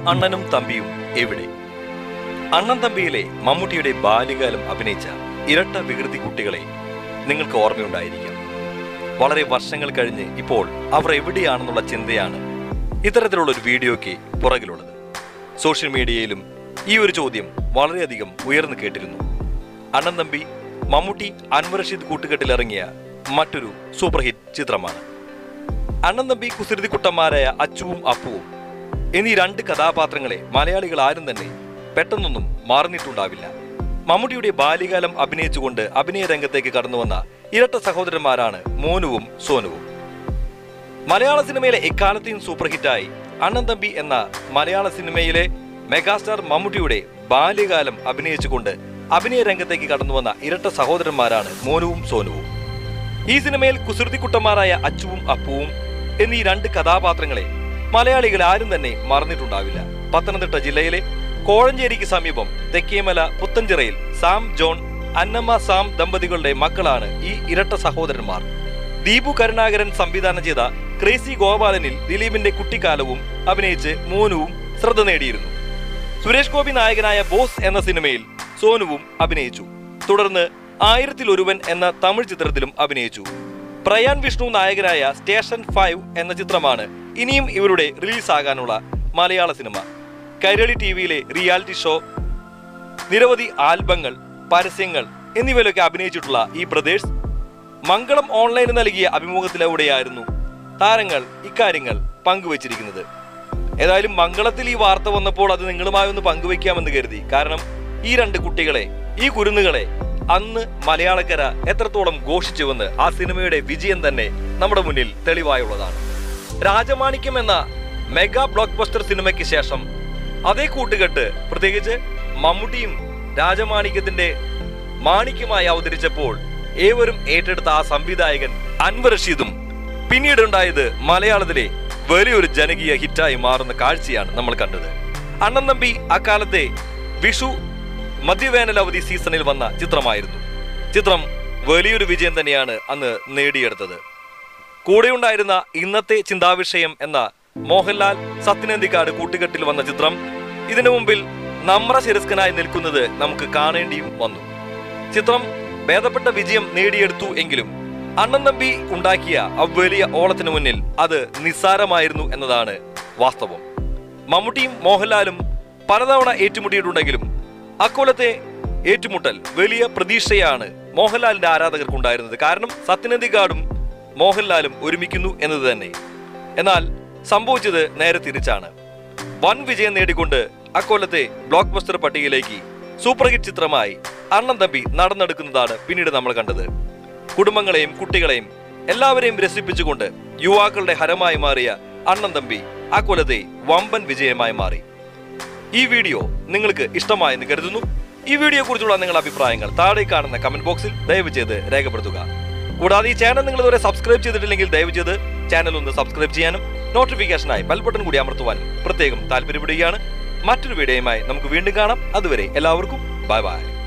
അണ്ണനും തമ്പിയും എവിടെ അണ്ണൻ തമ്പിയിലെ മമ്മൂട്ടിയുടെ ബാല്യകാലം അഭിനയിച്ച ഇരട്ട വികൃതി കുട്ടികളെ നിങ്ങൾക്ക് ഓർമ്മയുണ്ടായിരിക്കാം വളരെ വർഷങ്ങൾ കഴിഞ്ഞ് ഇപ്പോൾ അവർ എവിടെയാണെന്നുള്ള ചിന്തയാണ് ഇത്തരത്തിലുള്ള ഒരു വീഡിയോയ്ക്ക് പുറകിലുള്ളത് സോഷ്യൽ മീഡിയയിലും ഈ ഒരു ചോദ്യം വളരെയധികം ഉയർന്നു കേട്ടിരുന്നു അണ്ണൻ തമ്പി മമ്മൂട്ടി അൻവർ റഷീദ് കൂട്ടുകെട്ടിലിറങ്ങിയ മറ്റൊരു സൂപ്പർ ഹിറ്റ് ചിത്രമാണ് അണ്ണൻ തമ്പി കുസൃതിക്കുട്ടന്മാരായ അച്ചുവും അപ്പുവും എന്നീ രണ്ട് കഥാപാത്രങ്ങളെ മലയാളികൾ ആരും തന്നെ പെട്ടെന്നൊന്നും മാറുന്നിട്ടുണ്ടാവില്ല മമ്മൂട്ടിയുടെ ബാല്യകാലം അഭിനയിച്ചുകൊണ്ട് അഭിനയ രംഗത്തേക്ക് കടന്നു വന്ന ഇരട്ട സഹോദരന്മാരാണ് മോനുവും സോനുവും മലയാള സിനിമയിലെ എക്കാലത്തെയും സൂപ്പർ ഹിറ്റായി അണ്ണൻ തമ്പി എന്ന മലയാള സിനിമയിലെ മെഗാസ്റ്റാർ മമ്മൂട്ടിയുടെ ബാല്യകാലം അഭിനയിച്ചുകൊണ്ട് അഭിനയ രംഗത്തേക്ക് കടന്നു വന്ന ഇരട്ട സഹോദരന്മാരാണ് മോനുവും സോനുവും ഈ സിനിമയിൽ കുസൃതിക്കുട്ടന്മാരായ അച്ചുവും അപ്പുവും എന്നീ രണ്ട് കഥാപാത്രങ്ങളെ മലയാളികൾ ആരും തന്നെ മറന്നിട്ടുണ്ടാവില്ല പത്തനംതിട്ട ജില്ലയിലെ കോഴഞ്ചേരിക്ക് സമീപം തെക്കേമല പുത്തഞ്ചിറയിൽ സാം ജോൺ അന്നമ്മ സാം ദമ്പതികളുടെ മക്കളാണ് ഈ ഇരട്ട സഹോദരന്മാർ ദീപു കരുണാകരൻ സംവിധാനം ചെയ്ത ക്രേസി ഗോപാലനിൽ ദിലീപിന്റെ കുട്ടിക്കാലവും അഭിനയിച്ച് മോനുവും ശ്രദ്ധ നേടിയിരുന്നു സുരേഷ് ഗോപി നായകനായ ബോസ് എന്ന സിനിമയിൽ സോനുവും അഭിനയിച്ചു തുടർന്ന് ആയിരത്തിൽ ഒരുവൻ എന്ന തമിഴ് ചിത്രത്തിലും അഭിനയിച്ചു പ്രയാൻ വിഷ്ണു നായകനായ സ്റ്റേഷൻ ഫൈവ് എന്ന ചിത്രമാണ് ഇനിയും ഇവരുടെ റിലീസാകാനുള്ള മലയാള സിനിമ കൈരളി ടി വിയിലെ റിയാലിറ്റി ഷോ നിരവധി ആൽബങ്ങൾ പരസ്യങ്ങൾ എന്നിവയിലൊക്കെ അഭിനയിച്ചിട്ടുള്ള ഈ ബ്രദേഴ്സ് മംഗളം ഓൺലൈന് നൽകിയ അഭിമുഖത്തിലൂടെയായിരുന്നു താരങ്ങൾ ഇക്കാര്യങ്ങൾ പങ്കുവച്ചിരിക്കുന്നത് ഏതായാലും മംഗളത്തിൽ ഈ വാർത്ത വന്നപ്പോൾ അത് നിങ്ങളുമായി ഒന്ന് പങ്കുവെക്കാമെന്ന് കരുതി കാരണം ഈ രണ്ട് കുട്ടികളെ ഈ കുരുന്നുകളെ അന്ന് മലയാളക്കര എത്രത്തോളം ഘോഷിച്ചുവെന്ന് ആ സിനിമയുടെ വിജയം തന്നെ നമ്മുടെ മുന്നിൽ തെളിവായുള്ളതാണ് രാജമാണിക്യം എന്ന മെഗാ ബ്ലോക്ക് ബസ്റ്റർ സിനിമയ്ക്ക് ശേഷം അതേ കൂട്ടുകെട്ട് പ്രത്യേകിച്ച് മമ്മൂട്ടിയും രാജമാണിക്യത്തിന്റെ മാണിക്യമായി അവതരിച്ചപ്പോൾ ഏവരും ഏറ്റെടുത്ത ആ സംവിധായകൻ അൻവർ റഷീദും പിന്നീട് ഉണ്ടായത് മലയാളത്തിലെ വലിയൊരു ജനകീയ ഹിറ്റായി മാറുന്ന കാഴ്ചയാണ് നമ്മൾ കണ്ടത് അണ്ണൻ തമ്പി അക്കാലത്തെ വിഷു മധ്യവേനൽ അവധി സീസണിൽ വന്ന ചിത്രമായിരുന്നു ചിത്രം വലിയൊരു വിജയം തന്നെയാണ് അന്ന് നേടിയെടുത്തത് കൂടെയുണ്ടായിരുന്ന ഇന്നത്തെ ചിന്താവിഷയം എന്ന മോഹൻലാൽ സത്യനന്ദിക്കാട് കൂട്ടുകെട്ടിൽ വന്ന ചിത്രം ഇതിനു മുമ്പിൽ നമ്ര ശിരസ്കനായി നിൽക്കുന്നത് നമുക്ക് കാണേണ്ടിയും വന്നു ചിത്രം ഭേദപ്പെട്ട വിജയം നേടിയെടുത്തു എങ്കിലും അണ്ണൻ തമ്പി ഉണ്ടാക്കിയ ആ വലിയ ഓളത്തിന് മുന്നിൽ അത് നിസ്സാരമായിരുന്നു എന്നതാണ് വാസ്തവം മമ്മൂട്ടിയും മോഹൻലാലും പലതവണ ഏറ്റുമുട്ടിയിട്ടുണ്ടെങ്കിലും അക്കൊല്ലത്തെ ഏറ്റുമുട്ടൽ വലിയ പ്രതീക്ഷയാണ് മോഹൻലാലിന്റെ ആരാധകർക്കുണ്ടായിരുന്നത് കാരണം സത്യനന്ദിക്കാടും മോഹൻലാലും ഒരുമിക്കുന്നു എന്നത് തന്നെ എന്നാൽ സംഭവിച്ചത് നേരെ തിരിച്ചാണ് വൻ വിജയം നേടിക്കൊണ്ട് അക്കൊല്ലത്തെ ബ്ലോക്ക് ബസ്റ്റർ പട്ടികയിലേക്ക് സൂപ്പർ ഹിറ്റ് ചിത്രമായി അണ്ണൻ തമ്പി നടന്നെടുക്കുന്നതാണ് പിന്നീട് നമ്മൾ കണ്ടത് കുടുംബങ്ങളെയും കുട്ടികളെയും എല്ലാവരെയും രസിപ്പിച്ചുകൊണ്ട് യുവാക്കളുടെ ഹരമായി മാറിയ അണ്ണൻ തമ്പി അക്കൊല്ലത്തെ വമ്പൻ വിജയമായി മാറി ഈ വീഡിയോ നിങ്ങൾക്ക് ഇഷ്ടമായെന്ന് കരുതുന്നു ഈ വീഡിയോ കുറിച്ചുള്ള നിങ്ങളുടെ അഭിപ്രായങ്ങൾ താഴെ കാണുന്ന കമന്റ് ബോക്സിൽ ദയവ് ചെയ്ത് രേഖപ്പെടുത്തുക കൂടാതെ ഈ ചാനൽ നിങ്ങൾ ഇതുവരെ സബ്സ്ക്രൈബ് ചെയ്തിട്ടില്ലെങ്കിൽ ദയവ് ചെയ്ത് ചാനൽ ഒന്ന് സബ്സ്ക്രൈബ് ചെയ്യാനും നോട്ടിഫിക്കേഷനായി ബെൽ ബട്ടൺ കൂടി അമർത്തുവാനും പ്രത്യേകം താല്പര്യപ്പെടുകയാണ് മറ്റൊരു വീഡിയോയുമായി നമുക്ക് വീണ്ടും കാണാം അതുവരെ എല്ലാവർക്കും ബൈ ബൈ